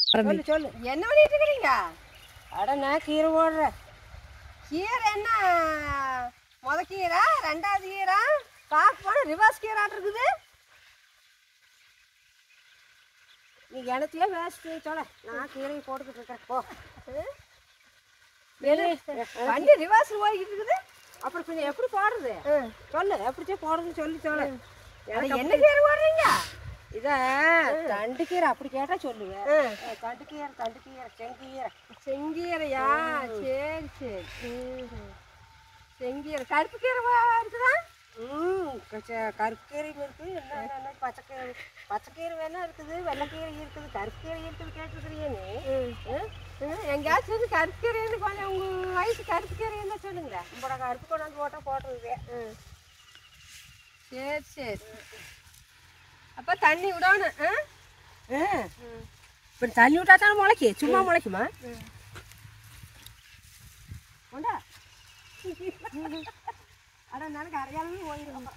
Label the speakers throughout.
Speaker 1: சொல்லு சொல்லு
Speaker 2: என்ன பண்ணிட்டு இருக்கிறீங்க
Speaker 1: அட நான் கீரை போடுறேன்
Speaker 2: கீரை என்ன முத கீரை ரெண்டாவது கீரை பார்க்க போனால் ரிவர்ஸ் கீராட்டு இருக்குது
Speaker 1: நீ எனத்தையே வேஸ்ட்டு சொல்ல நான் கீரையை போட்டுக்கிட்டு இருக்கேன் போ
Speaker 2: வண்டி ரிவர்ஸ் போய்கிட்டு இருக்குது
Speaker 1: அப்புறம் பின்ன எப்படி போடுறது சொல்லு எப்படிச்சே போடுறதுன்னு சொல்லி சொல்லு
Speaker 2: அட, என்ன கீரை போடுறீங்க
Speaker 1: இத தண்டு கீரை அப்படி கேட்டா சொல்லுவேன் தண்டு கீரை தண்டு கீரை செங்கீரை
Speaker 2: செங்கீரையா சரி சரி ம்ஹும். செங்கீரை கருப்பு கீரை வா- இருக்குதா
Speaker 1: ம் கச்ச- கருப்பு கீரையும் இருக்குது என்ன என்ன, என்ன பச்சைக்கீரை பச்சைக்கீரை வேணா இருக்குது வெள்ளைக்கீரை இருக்குது கருப்பு கீரை இருக்குது கேட்டுருக்கிறியே நீ
Speaker 2: ம், எங்கேயாச்சும் இருந்து கருப்பு கீரைன்னு கொஞ்சம் உங்கள் வயசு கருப்பு கீரைன்னு சொல்லுங்க
Speaker 1: உங்களோட கருப்பு கொண்டாந்து போட்டால் போட்டுருவே
Speaker 2: ம். சரி சரி அப்போ தண்ணி விடணும் ஆ
Speaker 1: இப்போ தண்ணி விட்டா தானே முளைக்கு சும்மா முளைக்குமா
Speaker 2: கொண்டா அட நாளைக்கு அரையாளமே போயிடும்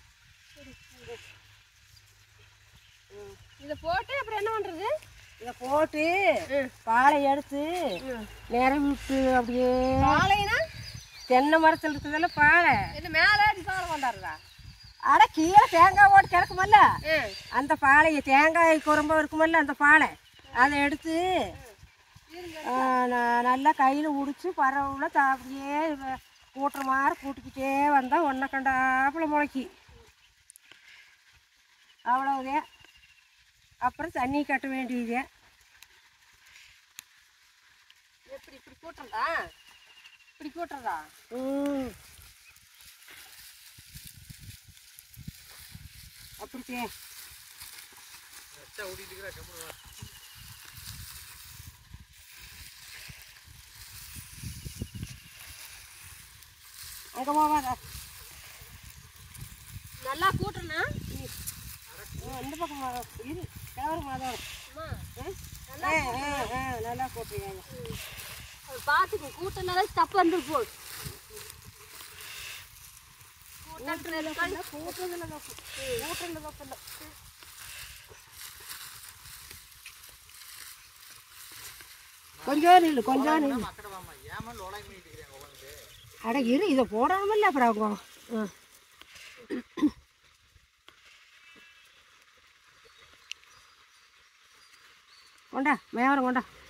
Speaker 2: இதை போட்டு அப்புறம் என்ன பண்ணுறது
Speaker 1: இதை போட்டு பாலை எடுத்து நிரவி விட்டு அப்படியே
Speaker 2: பாலைனா
Speaker 1: தென்னை மரத்தில் இருக்குதுல்ல பாலை
Speaker 2: என்ன மேலே அடி பாலை கொண்டாடுறா
Speaker 1: அட கீழே தேங்காய் போட்டு கிடக்குமல்ல
Speaker 2: ம்
Speaker 1: அந்த பாலையை தேங்காய் குறும்ப இருக்குமல்ல அந்த பாலை அதை எடுத்து ஆ, ந- நல்லா கையில் உடிச்சு பரவுல த- அப்படியே வ- கூட்டுற மாதிரி கூட்டிக்கிட்டே வந்தால் ஒன்றை கண்டாப்புல முளைக்கி அவ்வளவுதே அப்புறம் தண்ணி கட்ட வேண்டியது
Speaker 2: எப்படி இப்படி கூட்டுறதா இப்படி கூட்டுறதா
Speaker 1: ம் அப்படித்தே அங்கே போவாத
Speaker 2: நல்லா கூட்டணும்
Speaker 1: இந்த பக்கம் வா- இரு கிளறு மாதம் நல்லா போட்டுருக்காங்க
Speaker 2: பார்த்துக்கு கூட்டினாலே தப்பு வந்து போகுது
Speaker 1: கூட்டுறதுல தப்பு கூட்டுறதுல தப்பு கூட்டுறதுல தப்பு இல்லை கொஞ்சம் நில்லு கொஞ்சம் நில்லு அட இரு இதை போடாமல்ல அப்புறம் அவங்க ஆ. கொண்டா மேவரம் கொண்டா